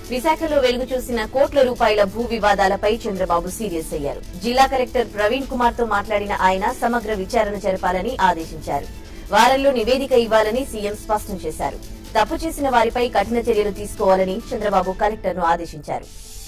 విశాఖలో వెలుగు చూసిన కోట్ల రూపాయల భూ వివాదాలపై చంద్రబాబు సీరియస్ అయ్యారు జిల్లా కలెక్టర్ ప్రవీణ్ కుమార్ తో మాట్లాడిన ఆయన సమగ్ర విచారణ జరపాలని ఆదేశించారు వారంలో నివేదిక ఇవ్వాలని సీఎం స్పష్టం చేశారు తప్పు చేసిన వారిపై కఠిన చర్యలు తీసుకోవాలని చంద్రబాబు కలెక్టర్ను ఆదేశించారు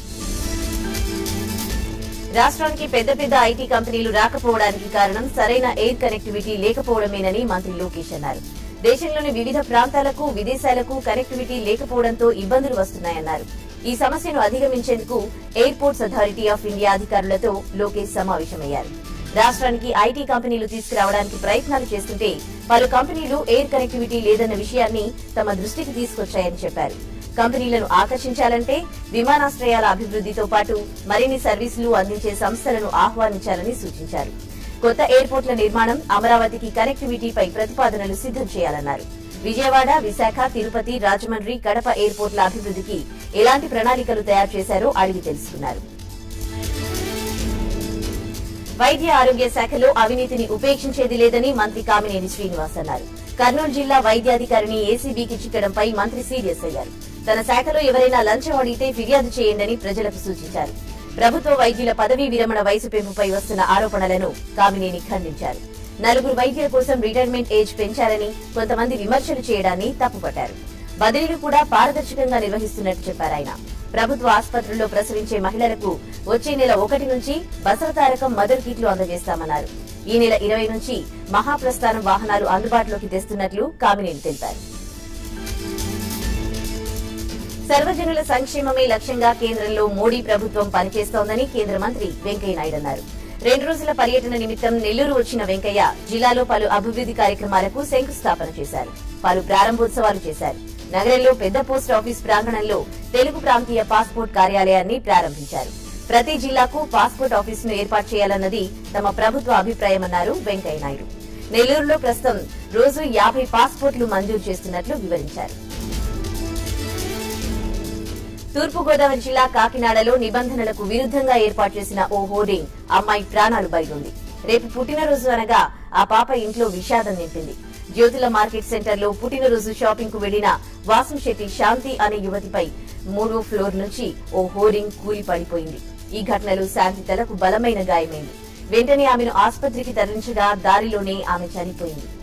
రాష్ట్రానికి పెద్ద పెద్ద ఐటీ కంపెనీలు రాకపోవడానికి కారణం సరైన ఎయిర్ కనెక్టివిటీ లేకపోవడమేనని మంత్రి లోకేష్ అన్నారు దేశంలోని వివిధ ప్రాంతాలకు విదేశాలకు కనెక్టివిటీ లేకపోవడంతో ఇబ్బందులు వస్తున్నాయన్నారు ఈ సమస్యను అధిగమించేందుకు ఎయిర్పోర్ట్స్ అథారిటీ ఆఫ్ ఇండియా అధికారులతో లోకేష్ సమావేశమయ్యారు రాష్ట్రానికి ఐటీ కంపెనీలు తీసుకురావడానికి ప్రయత్నాలు చేస్తుంటే పలు కంపెనీలు ఎయిర్ కనెక్టివిటీ లేదన్న విషయాన్ని తమ దృష్టికి తీసుకొచ్చాయని చెప్పారు కంపెనీలను ఆకర్షించాలంటే విమానాశ్రయాల అభివృద్దితో పాటు మరిన్ని సర్వీసులు అందించే సంస్థలను ఆహ్వానించాలని సూచించారు కొత్త ఎయిర్పోర్ట్ల నిర్మాణం అమరావతికి కనెక్టివిటీపై ప్రతిపాదనలు సిద్దం చేయాలన్నారు విజయవాడ విశాఖ తిరుపతి రాజమండ్రి కడప ఎయిర్పోర్ట్ల అభివృద్దికి ఎలాంటి ప్రణాళికలు తయారు చేశారో అడిగి తెలుసుకున్నారు వైద్య ఆరోగ్య శాఖలో అవినీతిని ఉపేక్షించేది లేదని మంత్రి కామినేని శ్రీనివాస్ అన్నారు కర్నూలు జిల్లా వైద్యాధికారిని ఏసీబీకి చిక్కడంపై మంత్రి సీరియస్ అయ్యారు తన శాఖలో ఎవరైనా లంచం అడిగితే ఫిర్యాదు చేయండని ప్రజలకు సూచించారు ప్రభుత్వ వైద్యుల పదవీ విరమణ వయసు పెంపుపై వస్తున్న ఆరోపణలను కామినేని ఖండించారు నలుగురు వైద్యుల కోసం రిటైర్మెంట్ ఏజ్ పెంచారని కొంతమంది విమర్శలు చేయడాన్ని తప్పుపట్టారు బదిలీలు కూడా పారదర్శకంగా నిర్వహిస్తున్నట్టు చెప్పారు ఆయన ప్రభుత్వ ఆసుపత్రుల్లో ప్రసవించే మహిళలకు వచ్చే నెల ఒకటి నుంచి బసవతారకం మదర్ కిట్లు అందజేస్తామన్నారు ఈ నెల ఇరవై నుంచి మహాప్రస్థానం వాహనాలు అందుబాటులోకి తెస్తున్నట్లు కామినేని తెలిపారు సర్వజనుల సంక్షేమమే లక్ష్యంగా కేంద్రంలో మోడీ ప్రభుత్వం పనిచేస్తోందని కేంద్ర మంత్రి వెంకయ్యనాయుడు అన్నారు రెండు రోజుల పర్యటన నిమిత్తం నెల్లూరు వచ్చిన వెంకయ్య జిల్లాలో పలు అభివృద్ది కార్యక్రమాలకు శంకుస్థాపన చేశారు పలు ప్రారంభోత్సవాలు చేశారు నగరంలో పెద్ద పోస్ట్ ఆఫీస్ ప్రాంగణంలో తెలుగు ప్రాంతీయ పాస్పోర్ట్ కార్యాలయాన్ని ప్రారంభించారు ప్రతి జిల్లాకు పాస్పోర్ట్ ఆఫీసును ఏర్పాటు చేయాలన్నది తమ ప్రభుత్వ అభిప్రాయమన్నారు వెంకయ్యనాయుడు నెల్లూరులో ప్రస్తుతం రోజు యాభై పాస్పోర్ట్లు మంజూరు చేస్తున్నట్లు వివరించారు తూర్పుగోదావరి జిల్లా కాకినాడలో నిబంధనలకు విరుద్ధంగా ఏర్పాటు చేసిన ఓ హోర్డింగ్ అమ్మాయి ప్రాణాలు బయలుంది రేపు పుట్టినరోజు అనగా ఆ పాప ఇంట్లో విషాదం నింపింది జ్యోతుల మార్కెట్ సెంటర్ లో పుట్టినరోజు షాపింగ్ కు వెళ్లిన వాసం శెట్టి శాంతి అనే యువతిపై మూడో ఫ్లోర్ నుంచి ఓ హోర్డింగ్ కూలి పడిపోయింది ఈ ఘటనలో శాంతి తలకు బలమైన గాయమైంది వెంటనే ఆమెను ఆసుపత్రికి తరలించగా దారిలోనే ఆమె చనిపోయింది